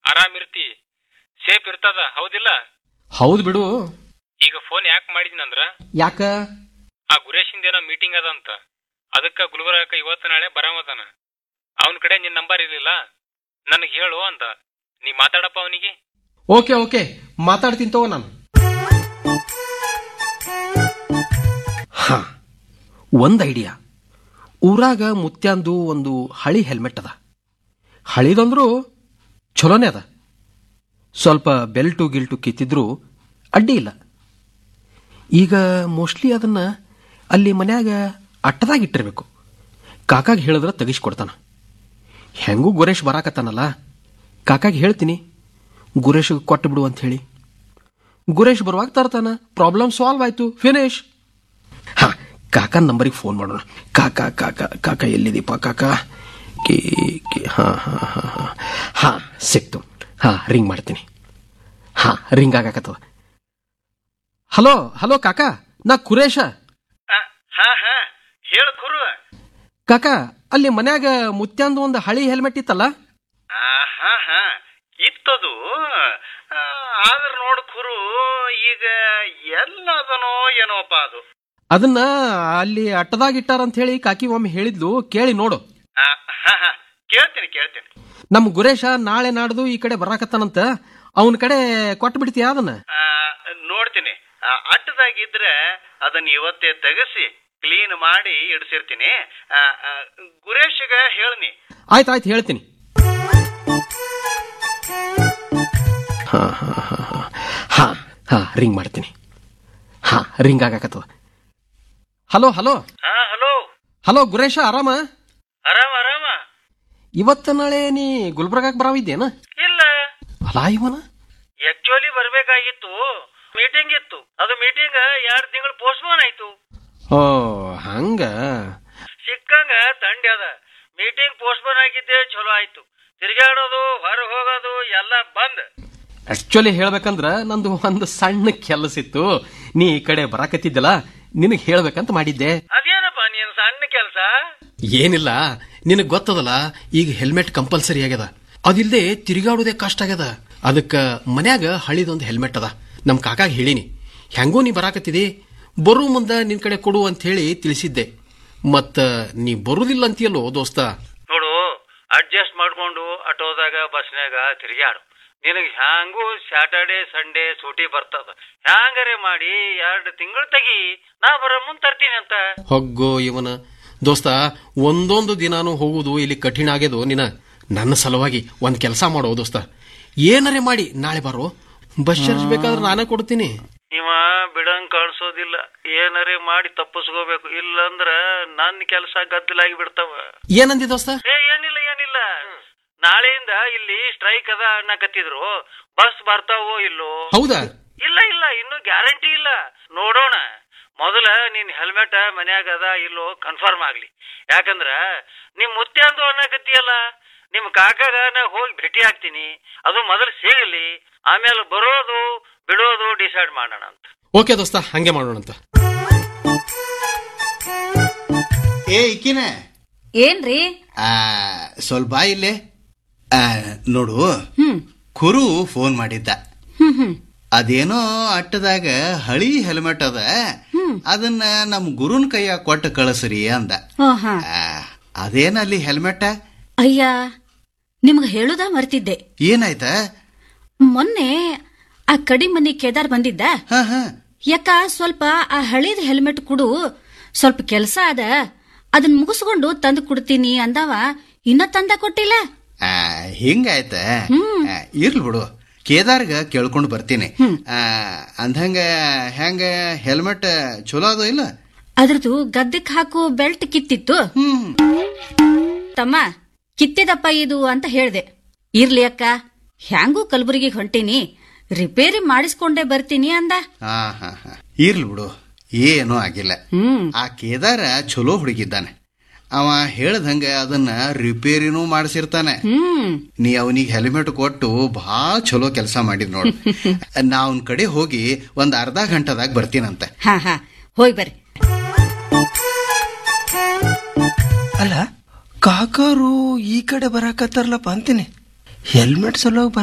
ಆರಾಮಿರ್ತಿ safe ಇರ್ತದ ಹೌದಿಲ್ಲ ಹೌದು ಬಿಡು ಈಗ ಫೋನ್ ಯಾಕೆ ಮಾಡಿದ್ನಂದ್ರ ಯಾಕ ಆ ಗುರೇಶಿಂದ ಏನೋ ಮೀಟಿಂಗ್ ಅದ ಅಂತ ಅದಕ್ಕ ಗುಲ್ಬರ್ಗಕ್ಕ ಇವತ್ತು ನಾಳೆ ಬರಾಮದಾನ ಅವನ ಕಡೆ ನಿನ್ ನಂಬರ್ ಇರ್ಲಿಲ್ಲ ನನಗೆ ಹೇಳು ಅಂತ ನೀ ಮಾತಾಡಪ್ಪ ಅವನಿಗೆ ಓಕೆ ಓಕೆ ಮಾತಾಡ್ತೀನಿ ತಗೋ ನಾನು ಹಾ ಒಂದು ಐಡಿಯಾ ಊರಾಗ ಮುತ್ಯಾಂದು ಒಂದು ಹಳಿ ಹೆಲ್ಮೆಟ್ ಅದ ಹಳಿದಂದ್ರೂ ಚಲೋನೇ ಅದ ಸ್ವಲ್ಪ ಬೆಲ್ಟು ಗಿಲ್ಟು ಕಿತ್ತಿದ್ರು ಅಡ್ಡಿ ಇಲ್ಲ ಈಗ ಮೋಸ್ಟ್ಲಿ ಅದನ್ನ ಅಲ್ಲಿ ಮನ್ಯಾಗ ಅಟ್ಟದಾಗ ಇಟ್ಟಿರ್ಬೇಕು ಕಾಕಾಗ ಹೇಳಿದ್ರೆ ತೆಗಿಸ್ಕೊಡ್ತಾನ ಹೆಂಗೂ ಗುರೇಶ್ ಬರಾಕತ್ತಾನಲ್ಲ ಕಾಕಾಗ ಹೇಳ್ತೀನಿ ಗುರೇಶ್ ಕೊಟ್ಟು ಬಿಡು ಅಂತ ಹೇಳಿ ಗುರೇಶ್ ಬರುವಾಗ ತರ್ತಾನ ಪ್ರಾಬ್ಲಮ್ ಸಾಲ್ವ್ ಆಯ್ತು ಫಿನಿಶ್ ಹಾ ಕಾಕನ ನಂಬರಿಗೆ ಫೋನ್ ಮಾಡೋಣ ಕಾಕ ಕಾಕ ಕಾಕ ಎಲ್ಲಿದೀಪ ಕಾಕ ಕೇ ಕೇ ಹಾ ಹಾ ಹಾ ಹಾ ಹಾ ಸಿಕ್ತು ಹಾ ರಿಂಗ್ ಮಾಡ್ತೀನಿ ಹಾ ರಿಂಗ್ ಆಗಾಕತ್ತದ ಹಲೋ ಹಲೋ ಕಾಕ ನಾ ಕುರೇಶ ಹಾ ಹಾ ಹೇಳ ಕುರು ಕಾಕ ಅಲ್ಲಿ ಮನ್ಯಾಗ ಮುತ್ಯಾಂದು ಒಂದು ಹಳಿ ಹೆಲ್ಮೆಟ್ ಇತ್ತಲ್ಲ ಹಾ ಹಾ ಇತ್ತದು ಆ, ಆದ್ರ ನೋಡ್ ಕುರು ಈಗ ಎಲ್ಲದನೋ ಏನೋಪ್ಪ ಅದು ಅದನ್ನ ಅಲ್ಲಿ ಅಟ್ಟದಾಗ ಇಟ್ಟಾರ ಅಂತ ಹೇಳಿ ಕಾಕಿ ಒಮ್ಮೆ ಹೇಳಿದ್ಲು ಕೇಳಿ ನೋಡು ಆ, ಹಾ ಹಾ ಕೇಳ್ತೀನಿ ಕೇಳ್ತೀನಿ ನಮ್ ಗುರೇಶ ನಾಳೆ ನಾಡ್ದು ಈ ಕಡೆ ಬರಾಕತ್ತಾನಂತ ಅವನ ಕಡೆ ಕೊಟ್ಟು ಬಿಡ್ತೀಯ ಅದನ್ನ ಆ, ನೋಡ್ತೀನಿ ಆ, ಅಟ್ಟದಾಗಿದ್ರೆ ಅದನ್ನ ಇವತ್ತೇ ತೆಗೆಸಿ ಕ್ಲೀನ್ ಮಾಡಿ ಇಡ್ಸಿರ್ತೀನಿ ಆ, ಆ, ಗುರೇಶ್ಗ ಹೇಳ್ನಿ ಆಯ್ತು ಆಯ್ತು ಹೇಳ್ತೀನಿ ಹಾ ಹಾ ಹಾ ಹಾ ಹಾ ಹಾ ರಿಂಗ್ ಮಾಡ್ತೀನಿ ಹಾ ರಿಂಗ್ ಆಗಾಕತ್ತದ ಹಲೋ ಹಲೋ ಹಾ ಹಲೋ ಹಲೋ ಗುರೇಶ ಆರಾಮ ಆರಾಮ ಆರಾಮ ಇವತ್ತ ನಾಳೆ ನೀ ಗುಲ್ಬರ್ಗಾಕ್ ಬರಾವಿದ್ದೇನ ಇಲ್ಲ ಅಲಾ ಇವನ ಆಕ್ಚುಲಿ ಬರ್ಬೇಕಾಗಿತ್ತು ಮೀಟಿಂಗ್ ಇತ್ತು ಅದು ಮೀಟಿಂಗ್ ಎರಡ್ ತಿಂಗಳು ಪೋಸ್ಟ್ಪೋನ್ ಆಯ್ತು ಓ ಹಂಗ ಸಿಕ್ಕಂಗ ತಂಡಿ ಅದ ಮೀಟಿಂಗ್ ಪೋಸ್ಟ್ಪೋನ್ ಆಗಿದ್ದೆ ಚಲೋ ಆಯ್ತು ತಿರ್ಗಾಡೋದು ಹೊರ ಹೋಗೋದು ಎಲ್ಲ ಬಂದ್ ಆಕ್ಚುಲಿ ಹೇಳ್ಬೇಕಂದ್ರ ನಂದು ಒಂದು ಸಣ್ಣ ಕೆಲಸ ಇತ್ತು ನೀ ಈ ಕಡೆ ಬರಾಕತ್ತಿದ್ದಲ್ಲ ನಿನಗೆ ಹೇಳ್ಬೇಕಂತ ಮಾಡಿದ್ದೆ ಅದೇನಪ್ಪ ನೀನ್ ಸಣ್ಣ ಕೆಲ್ಸ ಏನಿಲ್ಲ ನಿನಗ್ ಗೊತ್ತದಲ್ಲ ಈಗ ಹೆಲ್ಮೆಟ್ ಕಂಪಲ್ಸರಿ ಆಗ್ಯದ ಅದಿಲ್ದೆ ತಿರುಗಾಡೋದೇ ಕಷ್ಟ ಆಗ್ಯದ ಅದಕ್ಕ ಮನ್ಯಾಗ ಹಳಿದೊಂದು ಹೆಲ್ಮೆಟ್ ಅದ ನಮ್ ಕಾಕಾಗ ಹೇಳಿನಿ ಹೆಂಗೂ ನೀ ಬರಾಕತ್ತಿದಿ ಬರು ಮುಂದ ನಿನ್ ಕಡೆ ಕೊಡು ಅಂತ ಹೇಳಿ ತಿಳಿಸಿದ್ದೆ ಮತ್ತ ನೀ ಬರುದಿಲ್ಲ ಅಂತೀಯಲ್ಲೋ ದೋಸ್ತ ನೋಡು ಅಡ್ಜಸ್ಟ್ ಮಾಡ್ಕೊಂಡು ಆಟೋದಾಗ ಬಸ್ನಾಗ ತಿರ್ಗ್ಯಾಡು ನಿನಗ್ ಹ್ಯಾಂಗೂ ಸ್ಯಾಟರ್ಡೆ ಸಂಡೇ ಸೂಟಿ ಬರ್ತದ ಹ್ಯಾಂಗರೆ ಮಾಡಿ ಎರಡು ತಿಂಗಳು ತೆಗಿ ನಾ ಬರೋ ಮುಂದ್ ತರ್ತೀನಿ ಅಂತ ಹೊಗ್ಗೋ ಇವನ ದೋಸ್ತ ಒಂದೊಂದು ದಿನಾನು ಹೋಗುದು ಇಲ್ಲಿ ಕಠಿಣ ಆಗ್ಯದು ನಿನ ನನ್ನ ಸಲುವಾಗಿ ಒಂದ್ ಕೆಲಸ ಮಾಡೋ ದೋಸ್ತ ಏನರೆ ಮಾಡಿ ನಾಳೆ ಬಾರೋ ಬಸ್ ಚಾರ್ಜ್ ಬೇಕಾದ್ರೆ ನಾನೇ ಕೊಡ್ತೀನಿ ಇವ ಬಿಡಂಗ್ ಕಾಣಿಸೋದಿಲ್ಲ ಏನರೇ ಮಾಡಿ ತಪ್ಪಿಸ್ಕೋಬೇಕು ಇಲ್ಲಂದ್ರ ನನ್ನ ಕೆಲಸ ಗದ್ದಲಾಗಿ ಬಿಡ್ತಾವ ಏನಂದಿ ದೋಸ್ತ ಏ ಏನಿಲ್ಲ ಏನಿಲ್ಲ ನಾಳೆಯಿಂದ ಇಲ್ಲಿ ಸ್ಟ್ರೈಕ್ ಅದ ಅನ್ನಕತ್ತಿದ್ರು ಬಸ್ ಬರ್ತಾವೋ ಇಲ್ಲೋ ಹೌದಾ ಇಲ್ಲ ಇಲ್ಲ ಇನ್ನು ಗ್ಯಾರಂಟಿ ಇಲ್ಲ ನೋಡೋಣ ಮೊದಲ ನಿನ್ ಹೆಲ್ಮೆಟ್ ಮನ್ಯಾಗ ಅದ ಇಲ್ಲೋ ಕನ್ಫರ್ಮ್ ಆಗ್ಲಿ ಯಾಕಂದ್ರ ನಿಮ್ ಮುತ್ತೆ ಅಂದು ಅನ್ನಕತ್ತಿಯಲ್ಲ ನಿಮ್ ಕಾಕಾಗ ನಾ ಹೋಗಿ ಭೇಟಿ ಆಗ್ತೀನಿ ಅದು ಮೊದಲು ಸಿಗಲಿ ಆಮೇಲೆ ಬರೋದು ಬಿಡೋದು ಡಿಸೈಡ್ ಮಾಡೋಣ ಅಂತ ಓಕೆ ದೋಸ್ತ ಹಂಗೆ ಮಾಡೋಣಂತ ಏ ಇಕ್ಕಿನ ಏನ್ರಿ ಆ, ಸ್ವಲ್ಪ ಬಾ ಇಲ್ಲೇ ಆ, ನೋಡು ಹ್ಮ್ ಕುರು ಫೋನ್ ಮಾಡಿದ್ದ ಹ್ಮ್ ಹ್ಮ್ ಅದೇನೋ ಅಟ್ಟದಾಗ ಹಳಿ ಹೆಲ್ಮೆಟ್ ಅದ ಅದನ್ನ ನಮ್ ಗುರುನ್ ಕೈಯಾಗ ಕೊಟ್ಟು ಕಳಿಸ್ರಿ ಅಂದ ಓ ಹಾ ಆ, ಅದೇನಲ್ಲಿ ಹೆಲ್ಮೆಟ್ ಅಯ್ಯ ನಿಮ್ಗೆ ಹೇಳುದ ಮರ್ತಿದ್ದೆ ಏನಾಯ್ತ ಮೊನ್ನೆ ಆ ಕಡಿ ಮನಿ ಕೇದಾರ್ ಬಂದಿದ್ದ ಹ ಹ ಯಾಕ ಸ್ವಲ್ಪ ಆ ಹಳಿದ ಹೆಲ್ಮೆಟ್ ಕೊಡು ಸ್ವಲ್ಪ ಕೆಲ್ಸ ಅದ ಅದನ್ ಮುಗಿಸ್ಕೊಂಡು ತಂದು ಕೊಡ್ತೀನಿ ಅಂದವ ಇನ್ನ ತಂದ ಕೊಟ್ಟಿಲ್ಲ ಆ, ಹಿಂಗಾಯ್ತ ಆ, ಇರ್ಲಿ ಬಿಡು ಕೇದಾರ್ಗ ಕೇಳ್ಕೊಂಡು ಬರ್ತೀನಿ ಆ, ಅಂದಂಗ ಹೆಂಗ ಹೆಲ್ಮೆಟ್ ಚಲೋ ಅದ ಇಲ್ಲ ಅದ್ರದ್ದು ಗದ್ದಕ್ ಹಾಕು ಬೆಲ್ಟ್ ಕಿತ್ತಿತ್ತು ಹ್ಮ್ ತಮ್ಮ ಕಿತ್ತಿದಪ್ಪ ಇದು ಅಂತ ಹೇಳ್ದೆ ಇರ್ಲಿ ಅಕ್ಕ ಹ್ಯಾಂಗೂ ಕಲಬುರಗಿ ಹೊಂಟೀನಿ ರಿಪೇರಿ ಮಾಡಿಸ್ಕೊಂಡೇ ಬರ್ತೀನಿ ಅಂದ ಹಾ ಹಾ ಹಾ ಇರ್ಲಿ ಬಿಡು ಏನೂ ಆಗಿಲ್ಲ ಹ್ಮ್ ಆ ಕೇದಾರ ಚಲೋ ಹುಡುಗಿದ್ದಾನೆ ಅವ ಹೇಳ್ದಂಗ ಅದನ್ನ ರಿಪೇರಿನೂ ಮಾಡಿಸಿರ್ತಾನೆ ಹ್ಮ್ ನೀ ಅವನಿಗೆ ಹೆಲ್ಮೆಟ್ ಕೊಟ್ಟು ಭಾಳ ಚಲೋ ಕೆಲಸ ಮಾಡಿದ್ ನೋಡು ನಾ ಅವನ ಕಡೆ ಹೋಗಿ ಒಂದ್ ಅರ್ಧ ಗಂಟೆದಾಗ ಬರ್ತೀನಂತೆ ಹಾ ಹಾ ಹೋಯ್ ಬರ್ರಿ ಅಲ್ಲ ಕಾಕಾರು ಈ ಕಡೆ ಬರಾಕತ್ತಾರಲ್ಲಪ್ಪ ಅಂತೀನಿ ಹೆಲ್ಮೆಟ್ ಸಲುವಾಗಿ